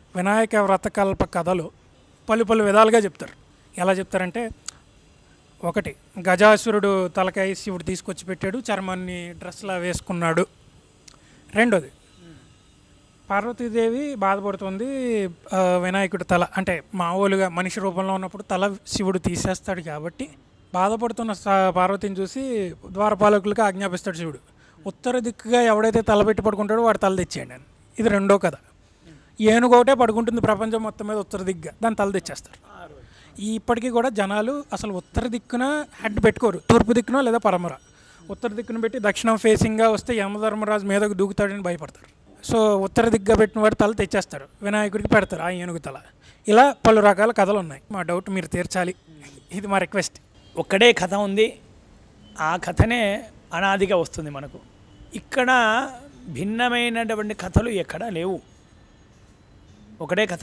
వినాయక వ్రతకల్ప కథలు పలు పలు విధాలుగా చెప్తారు ఎలా చెప్తారంటే ఒకటి గజాసురుడు తలకాయ శివుడు తీసుకొచ్చి పెట్టాడు చర్మాన్ని డ్రెస్లా వేసుకున్నాడు రెండోది పార్వతీదేవి బాధపడుతుంది ఆ, వినాయకుడి తల అంటే మామూలుగా మనిషి రూపంలో ఉన్నప్పుడు తల శివుడు తీసేస్తాడు కాబట్టి బాధపడుతున్న సా- పార్వతిని చూసి ద్వారపాలకులకు ఆజ్ఞాపిస్తాడు శివుడు ఉత్తర దిక్కుగా ఎవడైతే తల పెట్టి పడుకుంటాడో వాడు తల తెచ్చేయండి అని ఇది రెండో కథ ఏనుగు ఒకటే పడుకుంటుంది ప్రపంచం మొత్తం మీద ఉత్తర దిగ్గా దాని తల తెచ్చేస్తారు ఈ ఇప్పటికీ కూడా జనాలు అసలు ఉత్తర దిక్కున హెడ్ పెట్టుకోరు తూర్పు దిక్కున లేదా పరమర ఉత్తర దిక్కున పెట్టి దక్షిణం ఫేసింగ్గా వస్తే యమధర్మరాజు మీదకు దూకుతాడని భయపడతారు సో ఉత్తర దిగ్గా పెట్టిన వాడు తల తెచ్చేస్తారు వినాయకుడికి పెడతారు ఆ ఏనుగు తల ఇలా పలు రకాల కథలు ఉన్నాయి మా డౌట్ మీరు తీర్చాలి ఇది మా రిక్వెస్ట్ ఒక్కడే కథ ఉంది ఆ కథనే అనాదిగా వస్తుంది మనకు ఇక్కడ భిన్నమైనటువంటి కథలు ఎక్కడా లేవు ఒకటే కథ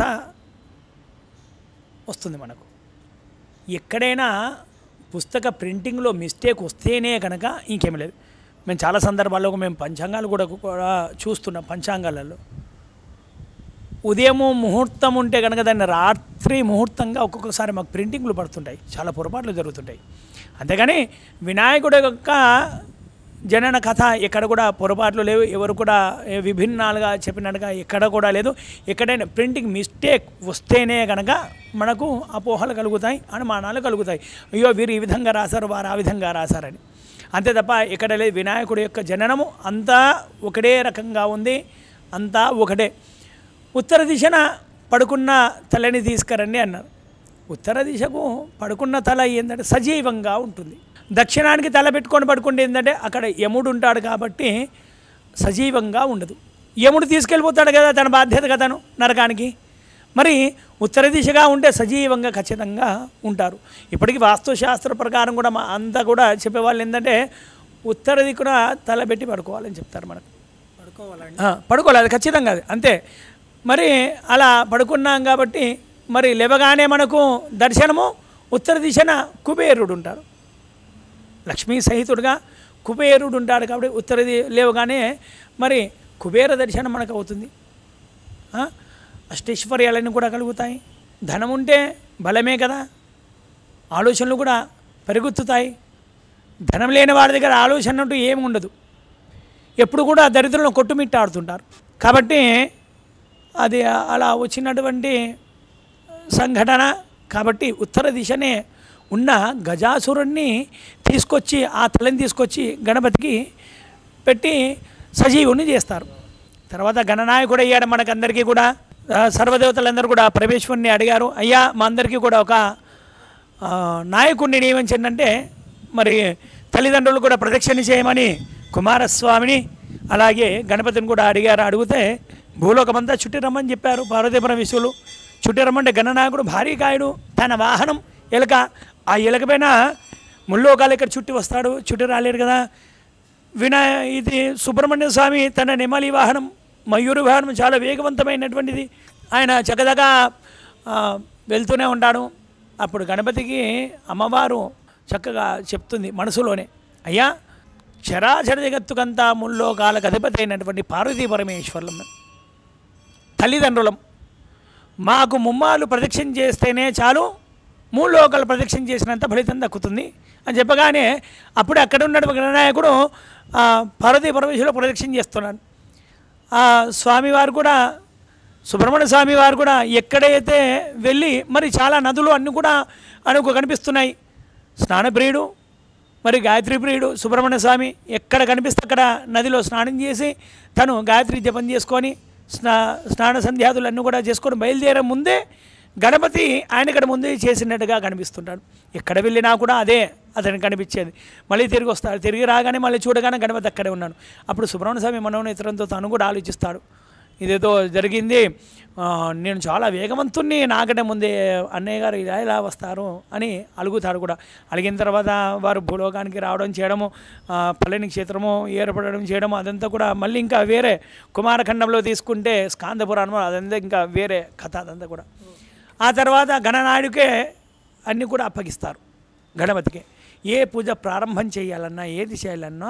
వస్తుంది మనకు ఎక్కడైనా పుస్తక ప్రింటింగ్లో మిస్టేక్ వస్తేనే కనుక ఇంకేమీ లేదు మేము చాలా సందర్భాల్లో మేము పంచాంగాలు కూడా కూడా చూస్తున్నాం పంచాంగాలలో ఉదయము ముహూర్తం ఉంటే కనుక దాన్ని రాత్రి ముహూర్తంగా ఒక్కొక్కసారి మాకు ప్రింటింగ్లు పడుతుంటాయి చాలా పొరపాట్లు జరుగుతుంటాయి అంతేగాని వినాయకుడి యొక్క జనన కథ ఎక్కడ కూడా పొరపాట్లు లేవు ఎవరు కూడా ఏ విభిన్నాలుగా చెప్పినట్టుగా ఎక్కడ కూడా లేదు ఎక్కడైనా ప్రింటింగ్ మిస్టేక్ వస్తేనే కనుక మనకు అపోహలు కలుగుతాయి అనుమానాలు కలుగుతాయి అయ్యో వీరు ఈ విధంగా రాశారు వారు ఆ విధంగా రాశారని అంతే తప్ప ఇక్కడ లేదు వినాయకుడి యొక్క జననము అంతా ఒకటే రకంగా ఉంది అంతా ఒకటే ఉత్తర దిశన పడుకున్న తలని తీసుకురండి అన్నారు ఉత్తర దిశకు పడుకున్న తల ఏంటంటే సజీవంగా ఉంటుంది దక్షిణానికి తల పెట్టుకొని పడుకుంటే ఏంటంటే అక్కడ యముడు ఉంటాడు కాబట్టి సజీవంగా ఉండదు యముడు తీసుకెళ్ళిపోతాడు కదా తన బాధ్యత కథను నరకానికి మరి ఉత్తర దిశగా ఉంటే సజీవంగా ఖచ్చితంగా ఉంటారు ఇప్పటికీ వాస్తుశాస్త్ర ప్రకారం కూడా మా అంతా కూడా చెప్పేవాళ్ళు ఏంటంటే ఉత్తర దిక్కున తల పెట్టి పడుకోవాలని చెప్తారు మనకు పడుకోవాలండి ఆ, పడుకోవాలి అది ఖచ్చితంగా అది అంతే మరి అలా పడుకున్నాం కాబట్టి మరి లేవగానే మనకు దర్శనము ఉత్తర దిశన కుబేరుడు ఉంటారు లక్ష్మీ సహితుడుగా కుబేరుడు ఉంటాడు కాబట్టి ఉత్తర ది- లేవగానే మరి కుబేర దర్శనం మనకు అవుతుంది ఆ? అష్టైశ్వర్యాలన్నీ కూడా కలుగుతాయి ధనం ఉంటే బలమే కదా ఆలోచనలు కూడా పెరుగుతాయి ధనం లేని వాడి దగ్గర ఆలోచన అంటూ ఏమి ఉండదు ఎప్పుడు కూడా దరిద్రులను కొట్టుమిట్టాడుతుంటారు కాబట్టి అది అలా వచ్చినటువంటి సంఘటన కాబట్టి ఉత్తర దిశనే ఉన్న గజాసురుణ్ణి తీసుకొచ్చి ఆ తలని తీసుకొచ్చి గణపతికి పెట్టి సజీవుని చేస్తారు తర్వాత గణనాయకుడు అయ్యాడు మనకందరికీ కూడా ఆ, సర్వదేవతలందరూ కూడా పరమేశ్వరుని అడిగారు అయ్యా మా అందరికీ కూడా ఒక ఆ, నాయకుడిని నియమించిందంటే మరి తల్లిదండ్రులు కూడా ప్రదక్షిణ చేయమని కుమారస్వామిని అలాగే గణపతిని కూడా అడిగారు అడిగితే భూలోకమంతా చుట్టి రమ్మని చెప్పారు పార్వతీ పరమేశ్వరులు చుట్టి రమ్మంటే గణనాయకుడు భారీ కాయుడు తన వాహనం ఎలక ఆ ఎలక పైన ముల్లోకాలు ఇక్కడ చుట్టి వస్తాడు చుట్టి రాలేడు కదా వినా ఇది సుబ్రహ్మణ్య స్వామి తన నెమలి వాహనం మయూరు వాహనం చాలా వేగవంతమైనటువంటిది ఆయన చక్కదగా ఆ, వెళ్తూనే ఉంటాడు అప్పుడు గణపతికి అమ్మవారు చక్కగా చెప్తుంది మనసులోనే అయ్యా చరాచర జగత్తుకంతా ముల్లోకాలకు అధిపతి అయినటువంటి పార్వతీ పరమేశ్వరులం తల్లిదండ్రులం మాకు ముమ్మాలు ప్రదక్షిణ చేస్తేనే చాలు మూడు లోకాల ప్రదక్షిణ చేసినంత ఫలితం దక్కుతుంది అని చెప్పగానే అప్పుడు అక్కడ ఉన్నటువంటి గణనాయకుడు ఆ, పార్వతీ పరమేశ్వరుడు ప్రదక్షిణ చేస్తున్నాడు ఆ స్వామివారు కూడా సుబ్రహ్మణ్య స్వామి వారు కూడా ఎక్కడైతే వెళ్ళి మరి చాలా నదులు అన్నీ కూడా అనుకు కనిపిస్తున్నాయి స్నానప్రియుడు మరి గాయత్రి ప్రియుడు సుబ్రహ్మణ్య స్వామి ఎక్కడ కనిపిస్తే అక్కడ నదిలో స్నానం చేసి తను గాయత్రి జపం చేసుకొని స్నా స్నాన సంధ్యాదులు అన్నీ కూడా చేసుకొని బయలుదేరే ముందే గణపతి ఆయన ఇక్కడ ముందే చేసినట్టుగా కనిపిస్తుంటాడు ఎక్కడ వెళ్ళినా కూడా అదే అతనికి కనిపించేది మళ్ళీ తిరిగి వస్తాడు తిరిగి రాగానే మళ్ళీ చూడగానే గణపతి అక్కడే ఉన్నాడు అప్పుడు సుబ్రహ్మణ్య స్వామి మనోనేతరంతో తను కూడా ఆలోచిస్తాడు ఇదేదో జరిగింది ఆ, నేను చాలా వేగవంతుణ్ణి నాకంటే ముందే అన్నయ్య గారు ఇలా ఇలా వస్తారు అని అలుగుతాడు కూడా అలిగిన తర్వాత వారు భూలోకానికి రావడం చేయడము ఆ, పల్లెని క్షేత్రము ఏర్పడడం చేయడము అదంతా కూడా మళ్ళీ ఇంకా వేరే కుమారఖండంలో తీసుకుంటే స్కాంద పురాణం అదంతా ఇంకా వేరే కథ అదంతా కూడా ఆ తర్వాత గణనాయుడికే అన్నీ కూడా అప్పగిస్తారు గణపతికి ఏ పూజ ప్రారంభం చేయాలన్నా ఏది చేయాలన్నా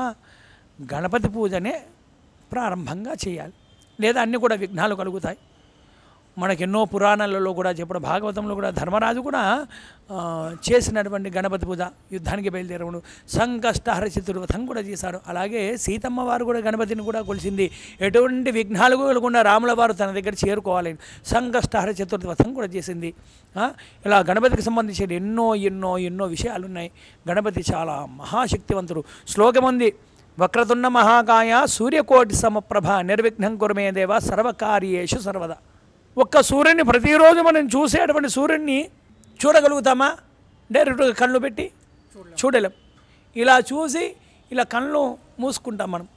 గణపతి పూజనే ప్రారంభంగా చేయాలి లేదా అన్నీ కూడా విఘ్నాలు కలుగుతాయి మనకు ఎన్నో పురాణాలలో కూడా చెప్పడం భాగవతంలో కూడా ధర్మరాజు కూడా ఆ, చేసినటువంటి గణపతి పూజ యుద్ధానికి బయలుదేరవడం సంకష్టహర చతుర్వథం కూడా చేశారు అలాగే సీతమ్మ వారు కూడా గణపతిని కూడా కొలిసింది ఎటువంటి విఘ్నాలు కలగకుండా రాముల వారు తన దగ్గర చేరుకోవాలని సంకష్టహర చతుర్వథం కూడా చేసింది ఆ, ఇలా గణపతికి సంబంధించిన ఎన్నో ఎన్నో ఎన్నో విషయాలు ఉన్నాయి గణపతి చాలా మహాశక్తివంతుడు శ్లోకం ఉంది వక్రతున్న మహాకాయ సూర్యకోటి సమప్రభ నిర్విఘ్నం కురమే దేవ సర్వకార్యేషు సర్వదా ఒక్క సూర్యుని ప్రతిరోజు మనం చూసేటువంటి సూర్యుడిని చూడగలుగుతామా డైరెక్ట్గా కళ్ళు పెట్టి చూడలేం ఇలా చూసి ఇలా కళ్ళు మూసుకుంటాం మనం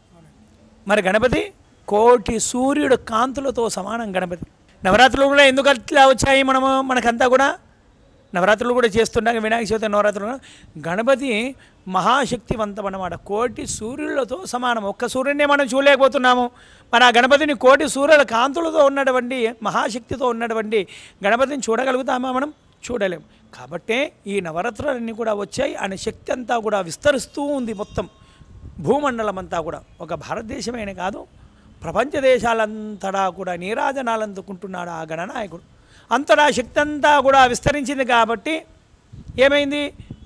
మరి గణపతి కోటి సూర్యుడు కాంతులతో సమానం గణపతి నవరాత్రులు కూడా ఎందుకు అట్లా వచ్చాయి మనము మనకంతా కూడా నవరాత్రులు కూడా చేస్తున్నాక వినాయక చవితి నవరాత్రులు కూడా గణపతి మహాశక్తివంతం అన్నమాట కోటి సూర్యులతో సమానం ఒక్క సూర్యుడినే మనం చూడలేకపోతున్నాము మన ఆ గణపతిని కోటి సూర్యుల కాంతులతో ఉన్నటువంటి మహాశక్తితో ఉన్నటువంటి గణపతిని చూడగలుగుతామా మనం చూడలేం కాబట్టే ఈ నవరాత్రులన్నీ కూడా వచ్చాయి ఆయన శక్తి అంతా కూడా విస్తరిస్తూ ఉంది మొత్తం భూమండలం అంతా కూడా ఒక భారతదేశమేనే కాదు ప్రపంచ దేశాలంతటా కూడా నీరాజనాలు అందుకుంటున్నాడు ఆ గణనాయకుడు అంతటా శక్తి అంతా కూడా విస్తరించింది కాబట్టి ఏమైంది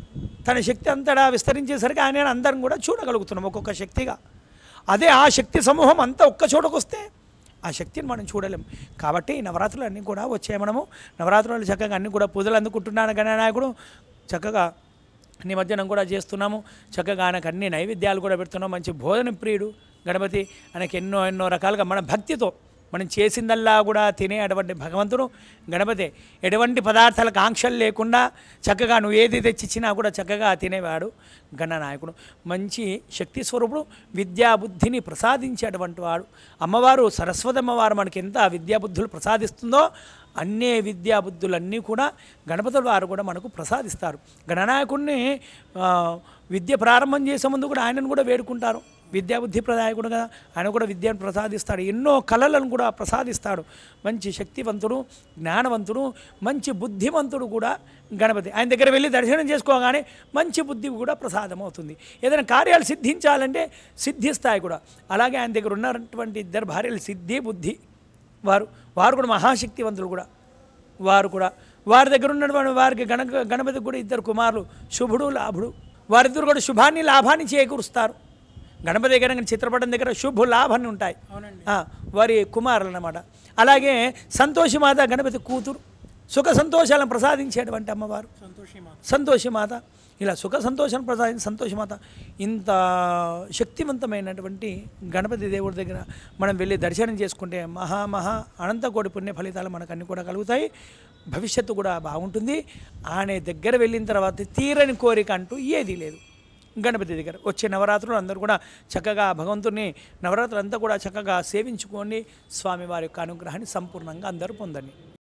తన శక్తి అంతటా విస్తరించేసరికి ఆయన అందరం కూడా చూడగలుగుతున్నాం ఒక్కొక్క శక్తిగా అదే ఆ శక్తి సమూహం అంతా ఒక్క చోటకు వస్తే ఆ శక్తిని మనం చూడలేం కాబట్టి ఈ నవరాత్రులు అన్నీ కూడా వచ్చాయి మనము నవరాత్రులు చక్కగా అన్నీ కూడా పూజలు అందుకుంటున్నాను గణనాయకుడు చక్కగా నిమజ్జనం కూడా చేస్తున్నాము చక్కగా ఆయనకు అన్ని నైవేద్యాలు కూడా పెడుతున్నాం మంచి భోజన ప్రియుడు గణపతి ఆయనకి ఎన్నో ఎన్నో రకాలుగా మన భక్తితో మనం చేసిందల్లా కూడా తినే అటువంటి భగవంతుడు గణపతి ఎటువంటి పదార్థాలకు ఆంక్షలు లేకుండా చక్కగా నువ్వు ఏది తెచ్చిచ్చినా కూడా చక్కగా తినేవాడు గణనాయకుడు మంచి శక్తి స్వరూపుడు విద్యాబుద్ధిని ప్రసాదించేటువంటి వాడు అమ్మవారు సరస్వతి అమ్మవారు మనకి ఎంత విద్యాబుద్ధులు ప్రసాదిస్తుందో అన్నే విద్యాబుద్ధులన్నీ కూడా గణపతుల వారు కూడా మనకు ప్రసాదిస్తారు గణనాయకుడిని ఆ, విద్య ప్రారంభం చేసే ముందు కూడా ఆయనను కూడా వేడుకుంటారు విద్యాబుద్ధి ప్రదాయకుడు కదా ఆయన కూడా విద్యను ప్రసాదిస్తాడు ఎన్నో కళలను కూడా ప్రసాదిస్తాడు మంచి శక్తివంతుడు జ్ఞానవంతుడు మంచి బుద్ధిమంతుడు కూడా గణపతి ఆయన దగ్గర వెళ్ళి దర్శనం చేసుకోగానే మంచి బుద్ధి కూడా ప్రసాదం అవుతుంది ఏదైనా కార్యాలు సిద్ధించాలంటే సిద్ధిస్తాయి కూడా అలాగే ఆయన దగ్గర ఉన్నటువంటి ఇద్దరు భార్యలు సిద్ధి బుద్ధి వారు వారు కూడా మహాశక్తివంతులు కూడా వారు కూడా వారి దగ్గర ఉన్నటువంటి వారికి గణ గణపతికి కూడా ఇద్దరు కుమారులు శుభుడు లాభుడు వారిద్దరు కూడా శుభాన్ని లాభాన్ని చేకూరుస్తారు గణపతి దగ్గర కానీ చిత్రపటం దగ్గర శుభ లాభాన్ని ఉంటాయి అవునండి. ఆ, వారి కుమారులు అన్నమాట అలాగే సంతోషమాత గణపతి కూతురు సుఖ సంతోషాలను ప్రసాదించేటువంటి అమ్మవారు సంతోషి మాత సంతోషమాత ఇలా సుఖ సంతోషం ప్రసాదం సంతోషమాత ఇంత శక్తివంతమైనటువంటి గణపతి దేవుడి దగ్గర మనం వెళ్ళి దర్శనం చేసుకుంటే మహా మహా అనంత కోటి పుణ్య ఫలితాలు మనకు అన్ని కూడా కలుగుతాయి భవిష్యత్తు కూడా బాగుంటుంది ఆయన దగ్గర వెళ్ళిన తర్వాత తీరని కోరిక అంటూ ఏదీ లేదు గణపతి దగ్గర వచ్చే నవరాత్రులు అందరూ కూడా చక్కగా భగవంతుని నవరాత్రులు అంతా కూడా చక్కగా సేవించుకోండి స్వామివారి యొక్క అనుగ్రహాన్ని సంపూర్ణంగా అందరూ పొందండి